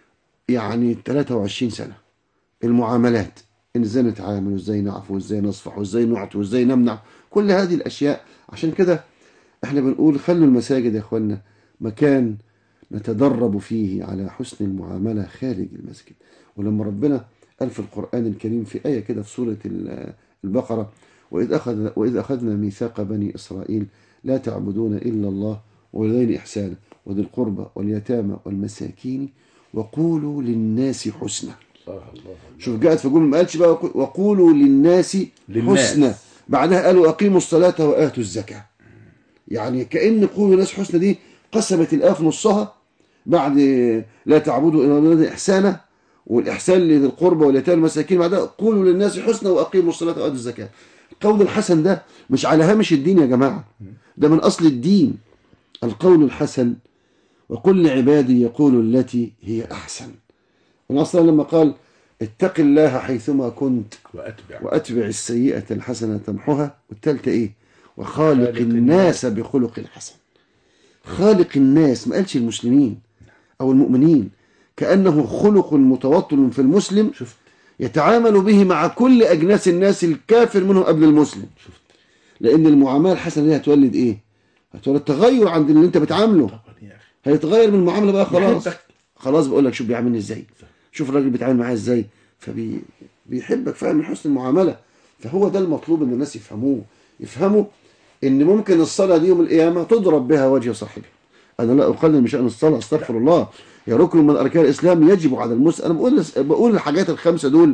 يعني 23 سنه المعاملات ان ازاي نتعامل وازاي نعفو وازاي نصفح وازاي نعطي وازاي نمنع كل هذه الاشياء عشان كده احنا بنقول خلوا المساجد يا اخوانا مكان نتدرب فيه على حسن المعامله خارج المسجد ولما ربنا قال في القران الكريم في ايه كده في سوره ال- البقره واذ اخذ واذ اخذنا ميثاق بني اسرائيل لا تعبدون الا الله وبالوالدين احسانا وذي القربى واليتامى والمساكين وقولوا للناس حسنا الله الله شوف جاءت في جمله ما قالش بقى وقو- وقولوا للناس للناس. حسنا بعدها قالوا اقيموا الصلاه واتوا الزكاه يعني كان قولوا للناس حسنا دي قسمت الايه في نصها بعد لا تعبدوا الا الله احسانا والاحسان لذي القربى واليتامى والمساكين بعدها قولوا للناس حسنا واقيموا الصلاه واتوا الزكاه القول الحسن ده مش على هامش الدين يا جماعه ده من اصل الدين القول الحسن وقل لعبادي يقولوا التي هي احسن من اصلا لما قال اتق الله حيثما كنت واتبع واتبع السيئه الحسنه تمحها والثالثه ايه وخالق خالق الناس بخلق حسن خالق الناس ما قالش المسلمين او المؤمنين كانه خلق متوطن في المسلم شفت يتعامل به مع كل اجناس الناس الكافر منهم قبل المسلم شفت لان المعامله الحسنه دي هتولد ايه هتولد تغير عند اللي انت بتعامله طبعا يا اخي هيتغير من المعامله بقى خلاص يحبك. خلاص بقول لك شوف بيعاملني ازاي شوف الراجل بيتعامل معاه ازاي فبي بيحبك فاهم من حسن المعامله فهو ده المطلوب ان الناس يفهموه يفهموا ان ممكن الصلاه دي يوم القيامه تضرب بها وجه صاحبها انا لا اقلل من شان الصلاه استغفر الله يا ركن من اركان الاسلام يجب على المسلم انا بقول بقول الحاجات الخمسه دول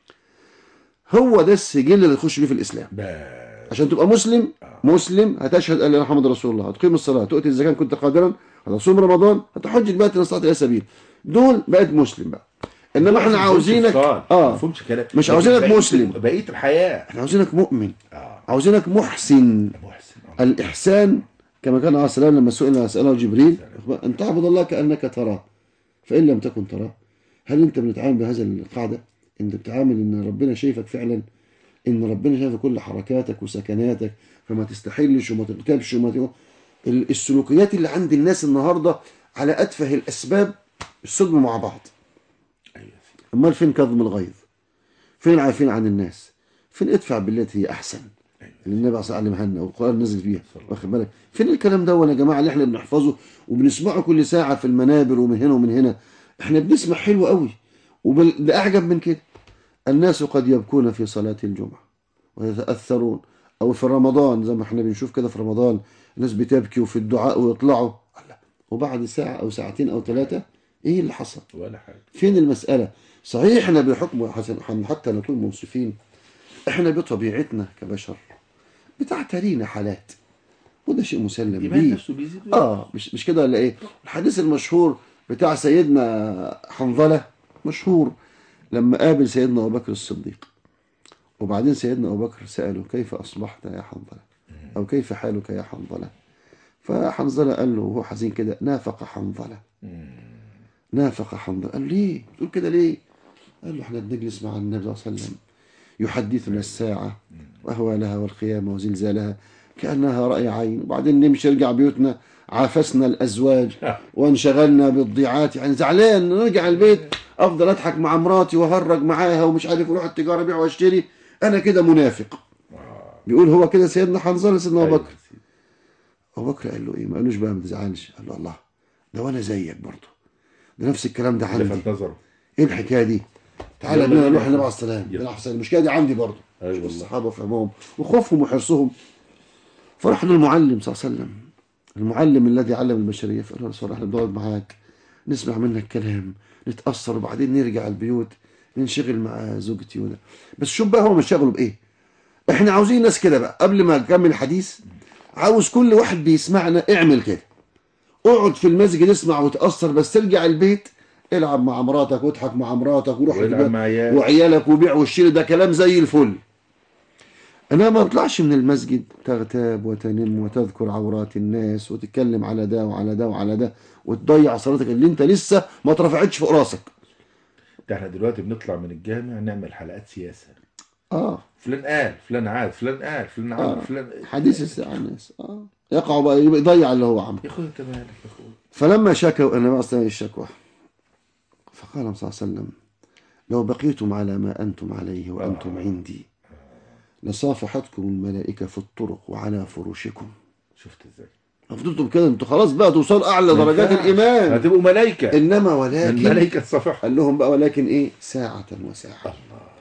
هو ده السجل اللي تخش بيه في الاسلام بس عشان تبقى مسلم مسلم هتشهد ان لا محمد رسول الله هتقيم الصلاه تؤتي الزكاه إن كنت قادرا هتصوم رمضان هتحج البيت ان استطعت الى سبيل دول بقت مسلم بقى انما احنا عاوزينك اه اه مفهومش كلام مش عاوزينك بقية- مسلم. بقيه الحياه احنا عاوزينك مؤمن اه عاوزينك محسن محسن آه. الإحسان كما كان عليه السلام لما سئل سأله جبريل أن تعبد الله كأنك تراه فإن لم تكن تراه هل أنت بنتعامل بهذا القاعدة أنت بتعامل أن ربنا شايفك فعلا أن ربنا شايف كل حركاتك وسكناتك فما تستحلش وما تغتابش وما ت... ال- السلوكيات اللي عند الناس النهاردة على أتفه الأسباب الصدمة مع بعض ايوه يا سيدي. أمال فين كظم الغيظ فين العافين عن الناس فين ادفع بالتي هي أحسن أيوة. اللي النبي صلى الله عليه وسلم علمها لنا والقرآن نزل فيها واخد بالك فين الكلام ده يا جماعة اللي احنا بنحفظه وبنسمعه كل ساعة في المنابر ومن هنا ومن هنا احنا بنسمع حلو قوي وده أعجب من كده الناس قد يبكون في صلاة الجمعة ويتأثرون أو في رمضان زي ما احنا بنشوف كده في رمضان الناس بتبكي وفي الدعاء ويطلعوا الله. وبعد ساعة أو ساعتين أو ثلاثة إيه اللي حصل ولا حاجه فين المسألة صحيح احنا بحكم حسن حتى نكون منصفين احنا بطبيعتنا كبشر بتعترينا حالات وده شيء مسلم الايمان بيه نفسه بيزيد اه مش مش كده ولا ايه الحديث المشهور بتاع سيدنا حنظلة مشهور لما قابل سيدنا ابو بكر الصديق وبعدين سيدنا ابو بكر سأله كيف اصبحت يا حنظلة او كيف حالك يا حنظلة فحنظلة قال له وهو حزين كده نافق حنظلة نافق حنظلة قال ليه تقول كده ليه قال له احنا بنجلس مع النبي صلى الله عليه وسلم يحدثنا الساعة وأهوالها والقيامة وزلزالها كأنها رأي عين وبعدين نمشي نرجع بيوتنا عافسنا الأزواج وانشغلنا بالضيعات يعني زعلان نرجع البيت أفضل أضحك مع مراتي وهرج معاها ومش عارف أروح التجارة أبيع وأشتري أنا كده منافق بيقول هو كده سيدنا حنظلة سيدنا أبو أيوة بكر يا سيدي. أبو بكر قال له إيه ما قالوش بقى ما تزعلش قال له الله ده وأنا زيك برضه ده نفس الكلام ده عندي لفت نظره ايه الحكايه دي؟ تعالى يلا بينا بينا. نروح النبي عليه السلام يلا. نروح السلام المشكله دي عندي برضه أيوة شوف والله. الصحابه وفهمهم وخوفهم وحرصهم فرحنا المعلم صلى الله عليه وسلم المعلم الذي علم البشريه فقال له يا رسول الله احنا بنقعد معاك نسمع منك كلام نتأثر وبعدين نرجع البيوت ننشغل مع زوجتي وده بس شوف بقى هو مشغله بإيه احنا عاوزين ناس كده بقى قبل ما نكمل الحديث عاوز كل واحد بيسمعنا اعمل كده اقعد في المسجد اسمع وتأثر بس ترجع البيت العب مع مراتك واضحك مع مراتك وروح والعب البيت مع عيالك. وعيالك وبيع والشيل ده كلام زي الفل انا ما اطلعش من المسجد تغتاب وتنم وتذكر عورات الناس وتتكلم على ده وعلى ده وعلى ده وتضيع صلاتك اللي انت لسه ما اترفعتش فوق راسك ده احنا دلوقتي بنطلع من الجامع نعمل حلقات سياسة اه فلان قال فلان عاد فلان قال فلان عمل آه. فلان حديث الساعه الناس اه يقع بقى يضيع اللي هو عمله يا اخويا انت مالك يا اخويا فلما شكوا أنا ما أستمع الشكوى فقال صلى الله عليه وسلم لو بقيتم على ما أنتم عليه وأنتم عندي لصافحتكم الملائكة في الطرق وعلى فراشكم شفت ازاي فضلتم كده انتوا خلاص بقى توصلوا أعلى درجات ينفعش. الإيمان هتبقوا ملائكة إنما ولكن الملائكة الصفح قال لهم بقى ولكن إيه ساعة وساعة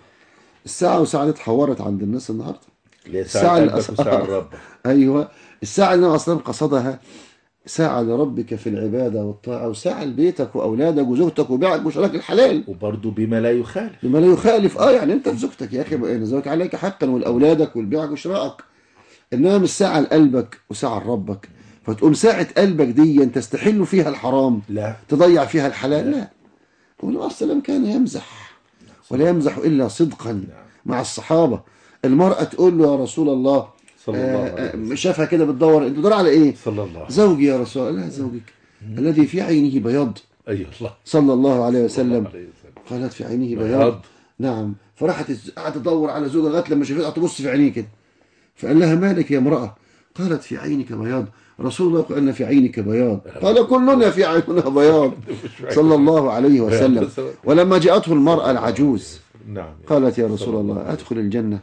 الساعة وساعة دي اتحورت عند الناس النهاردة ساعة قلبك الأس- وساعة الرب أيوة الساعة اللي النبي أصلا قصدها ساعة لربك في العبادة والطاعة وساعة لبيتك وأولادك وزوجتك وبيعك وشراك الحلال وبرضه بما لا يخالف بما لا يخالف اه يعني انت زوجتك يا اخي بقى زوجك عليك حقا ولاولادك ولبيعك وشرائك انما مش ساعه لقلبك وساعه لربك فتقوم ساعه قلبك دي تستحل فيها الحرام لا تضيع فيها الحلال لا والنبي عليه السلام كان يمزح ولا يمزح الا صدقا مع الصحابه المراه تقول له يا رسول الله صلى الله عليه آه، وسلم آه، شافها كده بتدور انت بتدور على ايه صلى الله عليه زوجي يا رسول الله لا زوجك الذي في عينه بياض اي الله صلى الله عليه صلى الله وسلم عليه وسلم قالت في عينه بياض. بياض نعم فراحت الز- قعدت تدور على زوجها لغايه لما شافتها تبص في عينيه كده فقال لها مالك يا امراه قالت في عينك بياض رسول الله يقول ان في عينك بياض قال كلنا في عيننا بياض صلى الله عليه وسلم ولما جاءته المراه العجوز نعم قالت يا صلى رسول الله ادخل الجنه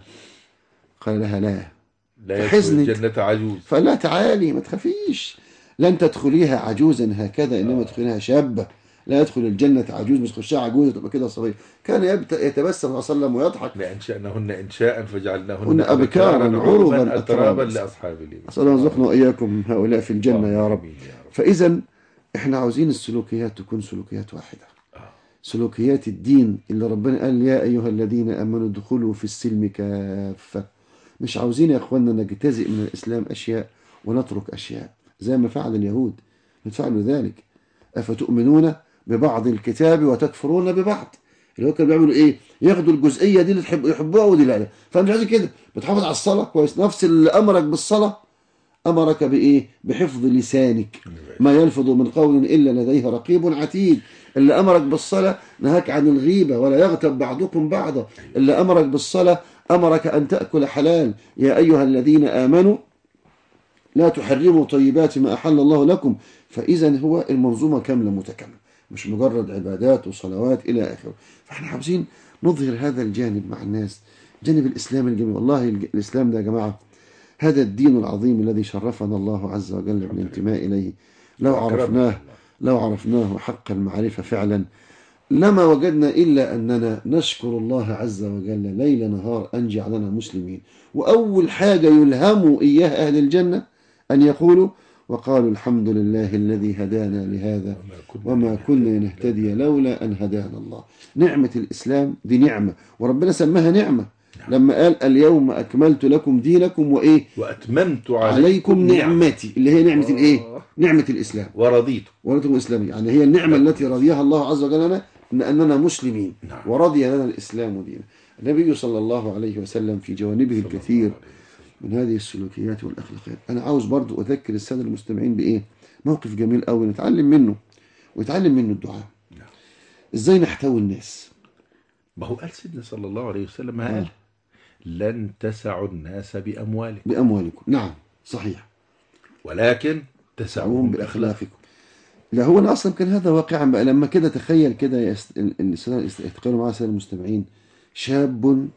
قال لها لا لا يدخل فحزنك. الجنة عجوز فقال لها تعالي ما تخافيش لن تدخليها عجوزا هكذا انما تدخليها شابه لا يدخل الجنة عجوز مش تخشها عجوزة تبقى كده صغير كان يبت- يتبسم صلى الله عليه وسلم ويضحك لأنشأناهن إنشاء فجعلناهن هن أبكارا عربا أترابا أترابا. لأصحاب اليمين أسأل الله يرزقنا وإياكم هؤلاء في الجنة يا رب آمين يا رب فإذا إحنا عاوزين السلوكيات تكون سلوكيات واحدة سلوكيات الدين اللي ربنا قال يا أيها الذين آمنوا ادخلوا في السلم كافة مش عاوزين يا إخواننا نجتزئ من الإسلام أشياء ونترك أشياء زي ما فعل اليهود فعلوا ذلك أفتؤمنون ببعض الكتاب وتكفرون ببعض اللي هو كانوا بيعملوا ايه ياخدوا الجزئيه دي اللي تحب يحبوها ودي لا لا فمش عايز كده بتحافظ على الصلاه كويس نفس اللي امرك بالصلاه امرك بايه بحفظ لسانك ما يلفظ من قول الا لديه رقيب عتيد اللي امرك بالصلاه نهاك عن الغيبه ولا يغتب بعضكم بعضا اللي امرك بالصلاه امرك ان تاكل حلال يا ايها الذين امنوا لا تحرموا طيبات ما أحل الله لكم فإذا هو المنظومة كاملة متكاملة مش مجرد عبادات وصلوات إلى آخره فإحنا عاوزين نظهر هذا الجانب مع الناس جانب الإسلام الجميل والله الج- الإسلام ده يا جماعة هذا الدين العظيم الذي شرفنا الله عز وجل بالانتماء إليه لو وأكرمنا عرفناه الله. لو عرفناه حق المعرفة فعلا لما وجدنا إلا أننا نشكر الله عز وجل ليل نهار أن جعلنا مسلمين وأول حاجة يلهموا إياها أهل الجنة أن يقولوا وقالوا الحمد لله الذي هدانا لهذا وما كنا نهتدي لولا أن هدانا الله نعمة الإسلام دي نعمة وربنا سماها نعمة لما قال اليوم أكملت لكم دينكم وإيه وأتممت عليكم نعمتي اللي هي نعمة الإيه نعمة الإسلام ورضيت ورضيتم الإسلامية يعني هي النعمة التي رضيها الله عز وجل لنا إن أننا مسلمين نعم. ورضي لنا الإسلام دينا النبي صلى الله عليه وسلم في جوانبه الكثير من هذه السلوكيات والأخلاقيات أنا عاوز برضو أذكر السادة المستمعين بإيه موقف جميل قوي نتعلم منه ويتعلم منه الدعاء نعم. إزاي نحتوي الناس ما هو قال سيدنا صلى الله عليه وسلم ما قال لن تسعوا الناس بأموالكم بأموالكم نعم صحيح ولكن تسعوهم تعوهم بأخلاقكم بأخلاقكم لا هو أنا أصلا كان هذا واقعا بقى لما كده تخيل كده يست- ال- ال- السادة- يتقالوا معاه السادة المستمعين شاب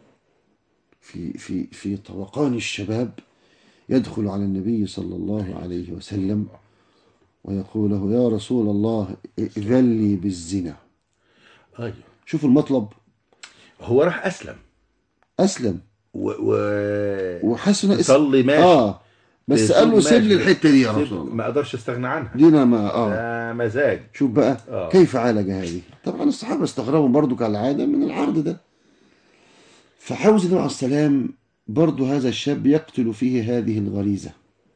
في في في طوقان الشباب يدخل على النبي صلى الله عليه وسلم ويقول له يا رسول الله ائذن لي بالزنا أيوه شوفوا المطلب هو راح أسلم أسلم و... و... وحسن صلي ماشي آه بس تسوق قال له سيب لي ماشي. الحته دي يا سيب- رسول الله ما اقدرش استغنى عنها دينا ما اه ده مزاج شوف بقى آه. كيف عالج هذه طبعا الصحابه استغربوا برضو كالعاده من العرض ده فحوز النبي عليه السلام برضو هذا الشاب يقتل فيه هذه الغريزه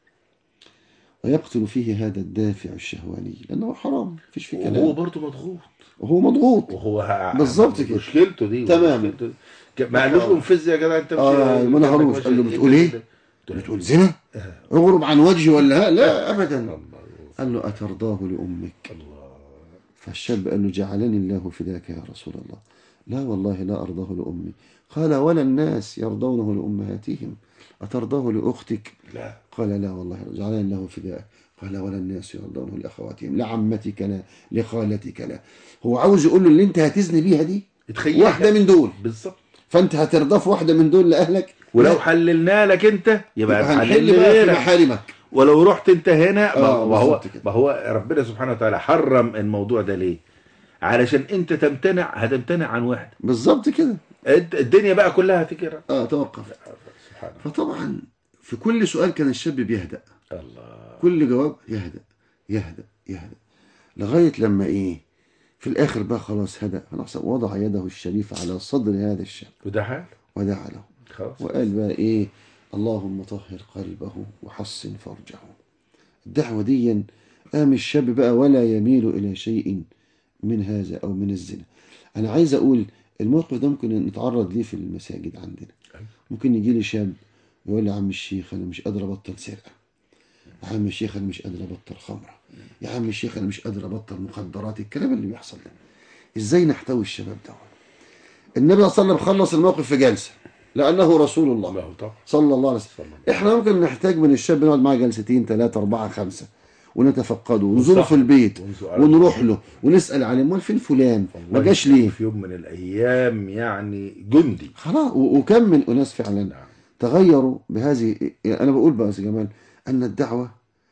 ويقتل فيه هذا الدافع الشهواني لانه حرام مفيش فيه وهو كلام برضه مضغوط وهو مضغوط وهو ه- بالظبط كده. مشكلته دي تمام. مشكلته دي. ك- ما قالوش له انفذ يا جدع انت مش- اه ما نهروش قال له بتقول ايه؟ بتقول زنا؟ اغرب عن وجهي ولا ها؟ لا ابدا الله قال له اترضاه لامك الله فالشاب قال له جعلني الله فداك يا رسول الله لا والله لا أرضاه لأمي قال ولا الناس يرضونه لأمهاتهم أترضاه لأختك لا قال لا والله جعلني الله فداك قال ولا الناس يرضونه لأخواتهم لعمتك لا لخالتك لا هو عاوز يقول له اللي انت هتزني بيها دي اتخيل واحدة من دول بالظبط فانت هترضى في واحدة من دول لأهلك ولو لا، حللنا لك انت يبقى يبقى هنحل هنحل بقى في غيرك محارمك ولو رحت انت هنا ما آه، ما هو بالظبط كده. ما هو ربنا سبحانه وتعالى حرم الموضوع ده ليه؟ علشان انت تمتنع هتمتنع عن واحده بالظبط كده الد- الدنيا بقى كلها هتكره اه توقف سبحان فطبعا في كل سؤال كان الشاب بيهدأ الله كل جواب يهدأ يهدأ يهدأ لغاية لما إيه في الآخر بقى خلاص هدأ خلاص وضع يده الشريفة على صدر هذا الشاب وده حال ودعا له خلاص وقال بقى إيه اللهم طهر قلبه وحصن فرجه الدعوة دي قام الشاب بقى ولا يميل إلى شيء من هذا أو من الزنا أنا عايز أقول الموقف ده ممكن نتعرض ليه في المساجد عندنا ممكن يجي لي شاب يقول لي يا عم الشيخ أنا مش قادر أبطل سرقة يا عم الشيخ أنا مش قادر أبطل خمرة يا عم الشيخ أنا مش قادر أبطل مخدرات الكلام اللي بيحصل ده إزاي نحتوي الشباب ده النبي صلى الله عليه وسلم خلص الموقف في جلسة لأنه رسول الله الله طبعا صلى الله عليه وسلم صلى الله. احنا ممكن نحتاج من الشاب نقعد معاه جلستين ثلاثة أربعة خمسة ونتفقده ونزوره صح. في البيت ونسأل- ونروح له ونسأل عليه امال فين فلان ما جاش ليه في يوم من الايام يعني جندي خلاص و- وكم من أناس فعلا نعم تغيروا بهذه أنا بقول بقى يا أستاذ جمال أن الدعوة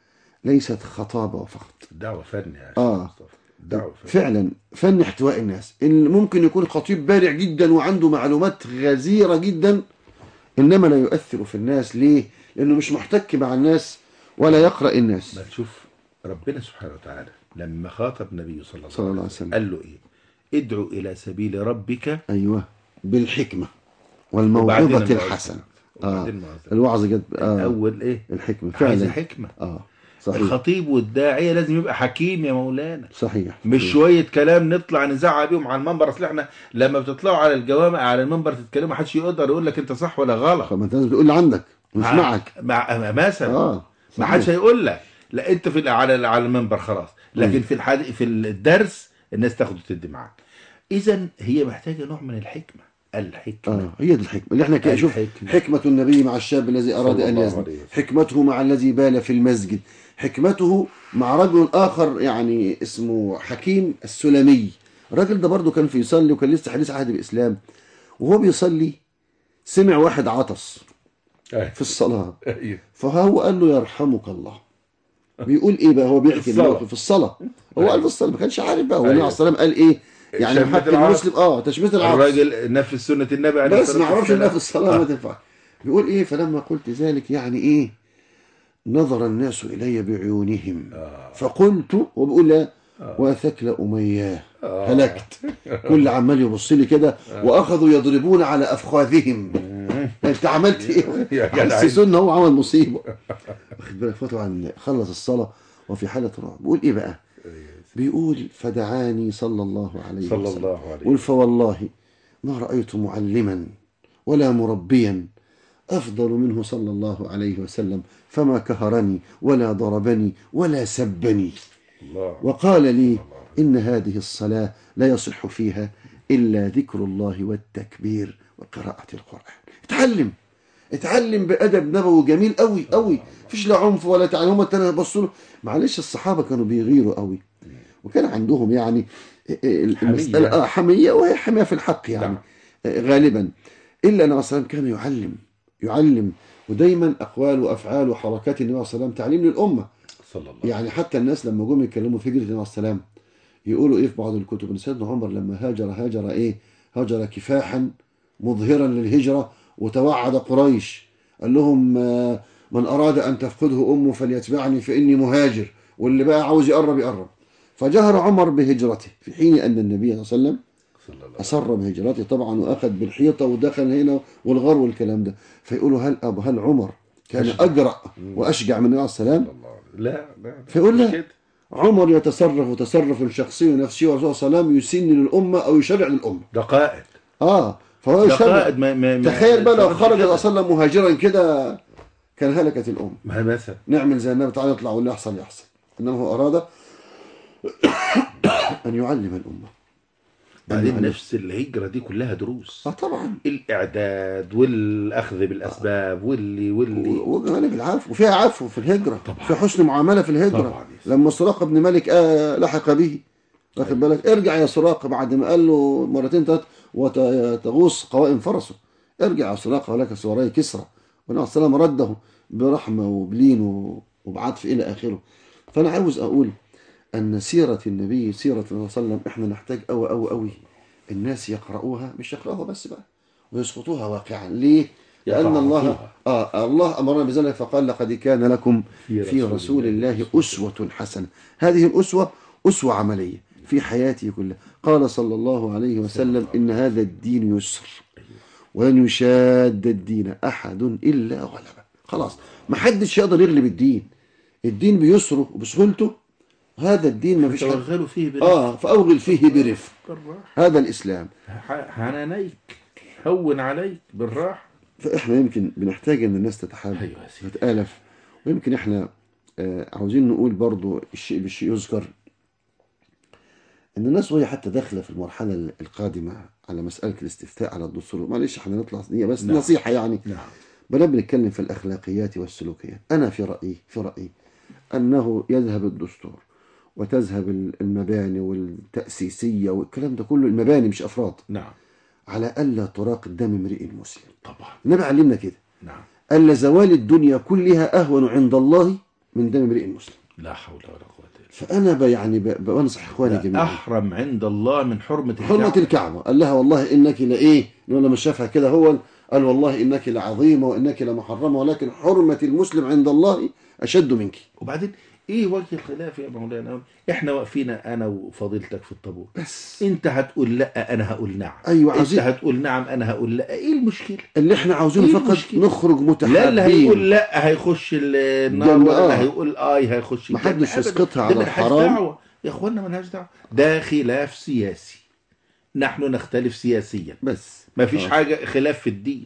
ليست خطابة فقط الدعوه فن يا آه. شيخ مصطفى الدعوه فن فعلا فن احتواء الناس اللي ممكن يكون خطيب بارع جدا وعنده معلومات غزيرة جدا إنما لا يؤثر في الناس ليه لأنه مش محتك مع الناس ولا يقرأ الناس ما تشوف ربنا سبحانه وتعالى لما خاطب النبي صلى الله, صلى الله عليه وسلم. قال له ايه ادعو الى سبيل ربك أيوة بالحكمة وبعدين والموعظة الموعظة. الحسنة آه. وبعدين الموعظة. الوعظ جد آه. الاول ايه الحكمة عايزه فعلا حكمه آه صحيح الخطيب والداعيه لازم يبقى حكيم يا مولانا صحيح مش صحيح. شويه كلام نطلع نزعق بيهم على المنبر اصل احنا لما بتطلعوا على الجوامع على المنبر تتكلموا محدش يقدر يقول لك انت صح ولا غلط ما انت لازم تقول اللي عندك مش مع- معك مع مثلا اه ما صحيح. حدش هيقول لك لا انت في على على المنبر خلاص لكن مم. في الحد... في الدرس الناس تاخد وتدي معاك اذا هي محتاجه نوع من الحكمه الحكمه اه هي دي الحكمة اللي احنا كده شوف الحكمة. حكمة النبي مع الشاب الذي أراد صلى أن الله يزني عليه وسلم. حكمته مع الذي بال في المسجد حكمته مع رجل آخر يعني اسمه حكيم السلمي الراجل ده برضه كان في يصلي وكان لسه حديث عهد بالإسلام وهو بيصلي سمع واحد عطس أيوة. في الصلاة أيوة. فهو قال له يرحمك الله بيقول ايه بقى هو بيحكي الصلاة. الموقف في الصلاة هو قال في الصلاة ما كانش عارف بقى هو النبي أيوة. عليه الصلاة والسلام قال ايه يعني شمة حتى العطس. المسلم اه تشميت العطس الراجل نفذ سنه النبي عليه بس ما الصلاه اعرفش انها والسلام في الصلاه ما تنفع بيقول ايه فلما قلت ذلك يعني ايه نظر الناس الي بعيونهم آه. فقلت وبقول لا وثكل امياه هلكت كل عمال يبص لي كده واخذوا يضربون على افخاذهم انت عملت ايه يا جدع. حسسوا ان هو عمل مصيبه واخد بالك فطبعا خلص الصلاه وفي حاله رعب بيقول ايه بقى بيقول فدعاني صلى الله عليه صلى وسلم الله عليه قل فوالله ما رأيت معلما ولا مربيا أفضل منه صلى الله عليه وسلم فما كهرني ولا ضربني ولا سبني الله وقال لي إن هذه الصلاة لا يصح فيها إلا ذكر الله والتكبير وقراءة القرآن اتعلم اتعلم بأدب نبوي جميل قوي قوي فيش لا عنف ولا تعالى هم التاني بصوا له معلش الصحابة كانوا بيغيروا قوي وكان عندهم يعني المسألة حمية. آه حمية وهي حمية في الحق يعني نعم. آه، غالبا إلا أن الصلاة كان يعلم يعلم ودايما أقوال وأفعال وحركات النبي صلى الله عليه وسلم تعليم للأمة صلى الله يعني حتى الناس لما جم يتكلموا في هجرة النبي عليه السلام يقولوا ايه في بعض الكتب ان سيدنا عمر لما هاجر هاجر ايه هاجر كفاحا مظهرا للهجرة وتوعد قريش قال لهم آه، من أراد أن تفقده أمه فليتبعني فإني مهاجر واللي بقى عاوز يقرب يقرب فجهر عمر بهجرته في حين أن النبي صلى الله عليه وسلم صلى الله عليه أصر بهجرته طبعا وأخذ بالحيطة ودخل هنا والغر والكلام ده فيقولوا هل أبو هل عمر كان أشجع. أجرأ وأشجع من النبي عليه السلام وسلم لا لا فيقول مش لا. كده. عمر يتصرف تصرف شخصي ونفسي والرسول صلى الله عليه وسلم يسن للأمة أو يشرع للأمة ده قائد آه فهو ده يشرع قائد ما ما ما- تخيل بقى لو ما- خرج كده. صلى الله عليه وسلم مهاجرا كده كان هلكت الأمة ما مثلا نعمل زي النبي تعالى يطلع واللي يحصل يحصل إنما هو أراد أن يعلم الأمة بعدين يعلم. نفس الهجرة دي كلها دروس آه طبعا الإعداد والأخذ بالأسباب واللي واللي وجانب العفو وفيها عفو في الهجرة طبعا. في حسن معاملة في الهجرة طبعا. لما سراقة بن مالك آه لحق به واخد بالك ارجع يا سراقة بعد ما قال له مرتين ثلاث وتغوص قوائم فرسه ارجع يا سراقة ولك سواري كسرى والنبي صلى الله عليه وسلم رده برحمة وبلين و- وبعطف إلى آخره فأنا عاوز أقول أن سيرة النبي سيرة النبي صلى الله عليه وسلم إحنا نحتاج أوي أوي أوي الناس يقرأوها مش يقرأوها بس بقى ويسقطوها واقعا ليه؟ لأن الله يتعاطوها. آه الله أمرنا بذلك فقال لقد كان لكم في في رسول رسول الله الله أسوة حسنة هذه الأسوة أسوة عملية في حياته كلها قال صلى الله عليه وسلم إن هذا الدين يسر ولن يشاد الدين أحد إلا غلبه خلاص ما حدش يقدر يغلب الدين الدين بيسره وبسهولته هذا الدين ما فيش حد توغلوا فيه برفق آه فأوغل فيه برفق بالراحة هذا الإسلام ح- حنانيك هون عليك بالراحة فإحنا يمكن بنحتاج إن الناس تتحاب أيوة يا سيدي. وتتآلف ويمكن إحنا آه، عاوزين نقول برضو الشيء بالشيء يذكر إن الناس وهي حتى داخلة في المرحلة القادمة على مسألة الاستفتاء على الدستور معلش إحنا نطلع هي بس نعم. نصيحة يعني نعم بلا بنتكلم في الأخلاقيات والسلوكيات أنا في رأيي في رأيي أنه يذهب الدستور وتذهب المباني والتأسيسية والكلام ده كله المباني مش أفراد نعم على ألا تراق دم امرئ مسلم طبعا النبي علمنا كده نعم ألا زوال الدنيا كلها أهون عند الله من دم امرئ مسلم لا حول ولا قوة إلا فأنا ب- يعني ب- بنصح إخواني بالله جميعا أحرم عند الله من حرمة حرمة الكعبة. الكعبة قال لها والله إنك لإيه لما شافها كده هو قال والله إنك لعظيمة وإنك لمحرمة ولكن حرمة المسلم عند الله أشد منك وبعدين ايه وجه الخلاف يا مولانا احنا واقفين انا وفضيلتك في الطابور بس انت هتقول لا انا هقول نعم أيوة انت عايزين هتقول نعم انا هقول لا ايه المشكله اللي إحنا عاوزينه إيه فقط المشكلة؟ نخرج لا اللي هيقول متحابين لا هيخش النار جنة، ولا اللي آه. هيقول اي هيخش الجنة. محدش أبداً. يسقطها ده على ملهاش الحرام. دعوة. يا اخوانا ملهاش دعوه ده خلاف سياسي نحن نختلف سياسيا بس ما فيش آه. حاجة خلاف في الدين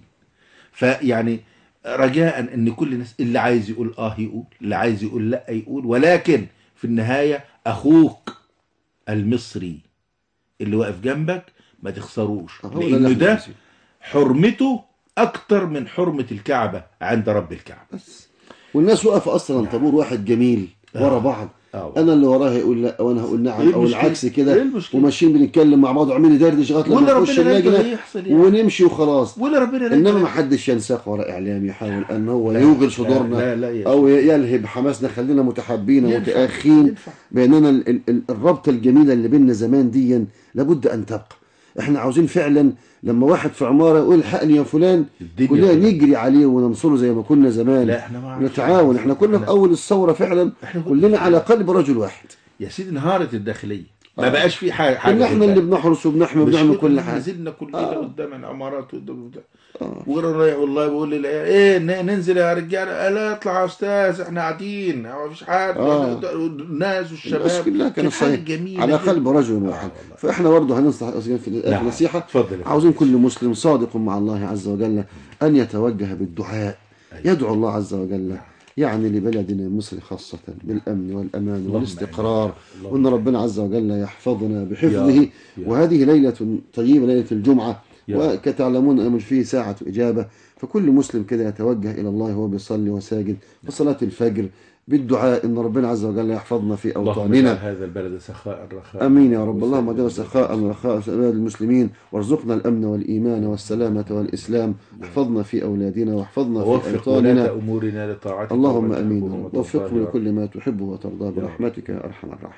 فيعني رجاء ان كل الناس اللي عايز يقول اه يقول اللي عايز يقول لا يقول ولكن في النهاية اخوك المصري اللي واقف جنبك ما تخسروش هو ده اللي لانه إحنا ده عايزينه. حرمته اكتر من حرمة الكعبة عند رب الكعبة بس والناس واقفة أصلا طابور واحد جميل ورا بعض آه. انا اللي وراه هيقول لا وانا هقول نعم إيه او المشكلة؟ العكس إيه كده المشكلة؟ وماشيين بنتكلم مع بعض وعاملين ندردش لغايه ولا لما نخش ربنا لا اللجنه يحصل يعني. ونمشي وخلاص ولا ربنا لا انما يجعل- ما حدش ينساق وراء اعلام يحاول ان هو لا، يوغل لا، صدورنا لا، لا يا او يلهب حماسنا خلينا متحابين ينفع، ومتاخين ينفع. باننا ال- ال- ال- الرابطه الجميله اللي بيننا زمان دي لابد ان تبقى احنا عاوزين فعلا لما واحد في عماره يقول الحقني يا فلان الدنيا كلنا كلها. نجري عليه وننصره زي ما كنا زمان لا، إحنا ما عرفناش. نتعاون احنا كنا في اول الثوره فعلا إحنا كنا- كلنا على قلب رجل واحد يا سيدي انهارت الداخلية ما بقاش في حاجة حاجة كنا احنا كده. اللي بنحرس وبنحمي مش وبنعمل كده، كل حاجه نزلنا كلنا آه. قدام العمارات قدام بتاع وغير رايح والله بقول لي ايه ن- ننزل يا رجاله لا اطلع يا استاذ احنا قاعدين ما فيش حد آه. الناس الناس والشباب كلها كانت حاجة صحيح جميلة على جدا. قلب رجل واحد والله. فاحنا برضه هننصح في في نعم. النصيحه اتفضل يا عاوزين كل مسلم صادق مع الله عز وجل ان يتوجه بالدعاء أيوة. يدعو الله عز وجل يعني لبلدنا مصر خاصة بالأمن والأمان اللهم والاستقرار آمين. وأن ربنا عز وجل يحفظنا بحفظه يا رب. وهذه ليلة طيبة ليلة الجمعة يا رب. وكتعلمون أن فيه ساعة إجابة فكل مسلم كده يتوجه إلى الله وهو بيصلي وساجد وصلاة الفجر بالدعاء أن ربنا عز وجل يحفظنا في اللهم أوطاننا اجعل هذا البلد سخاء رخاء امين يا رب اللهم وسائر اجعل سخاء رخاء بلاد المسلمين وارزقنا الامن والايمان والسلامه والاسلام احفظنا في اولادنا واحفظنا في ووفق ولاة اوطاننا امورنا لطاعتك اللهم وتحبهم امين وترضاه وفقهم يا رب. لكل ما تحب وترضى برحمتك يا ارحم الراحمين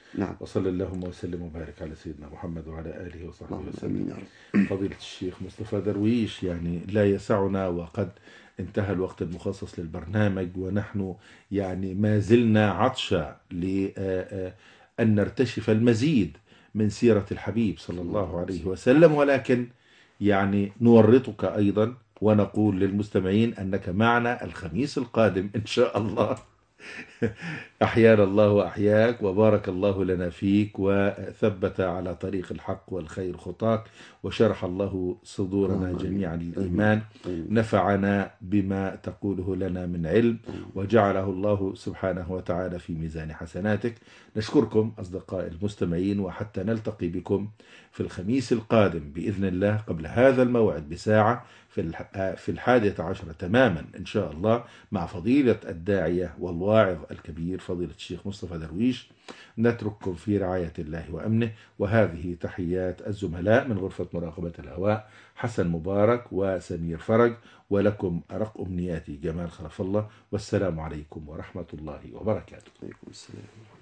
نعم وصلى اللهم وسلم وبارك على سيدنا محمد وعلى آله وصحبه اللهم وسلم امين يا رب فضيلة الشيخ مصطفى درويش يعني لا يسعنا وقد انتهى الوقت المخصص للبرنامج ونحن يعني ما زلنا عطشا لأن نرتشف المزيد من سيرة الحبيب صلى الله عليه وسلم ولكن يعني نورطك أيضا ونقول للمستمعين أنك معنا الخميس القادم إن شاء الله أحيانا الله وأحياك وبارك الله لنا فيك وثبت على طريق الحق والخير خطاك وشرح الله صدورنا آمين. جميعا للإيمان آمين. نفعنا بما تقوله لنا من علم وجعله الله سبحانه وتعالى في ميزان حسناتك نشكركم أصدقاء المستمعين وحتى نلتقي بكم في الخميس القادم بإذن الله قبل هذا الموعد بساعة في الح- في الحادية عشرة تماما إن شاء الله مع فضيلة الداعية والواعظ الكبير فضيلة الشيخ مصطفى درويش نترككم في رعاية الله وأمنه وهذه تحيات الزملاء من غرفة مراقبة الهواء حسن مبارك وسمير فرج ولكم أرق أمنياتي جمال خلف الله والسلام عليكم ورحمة الله وبركاته عليكم السلام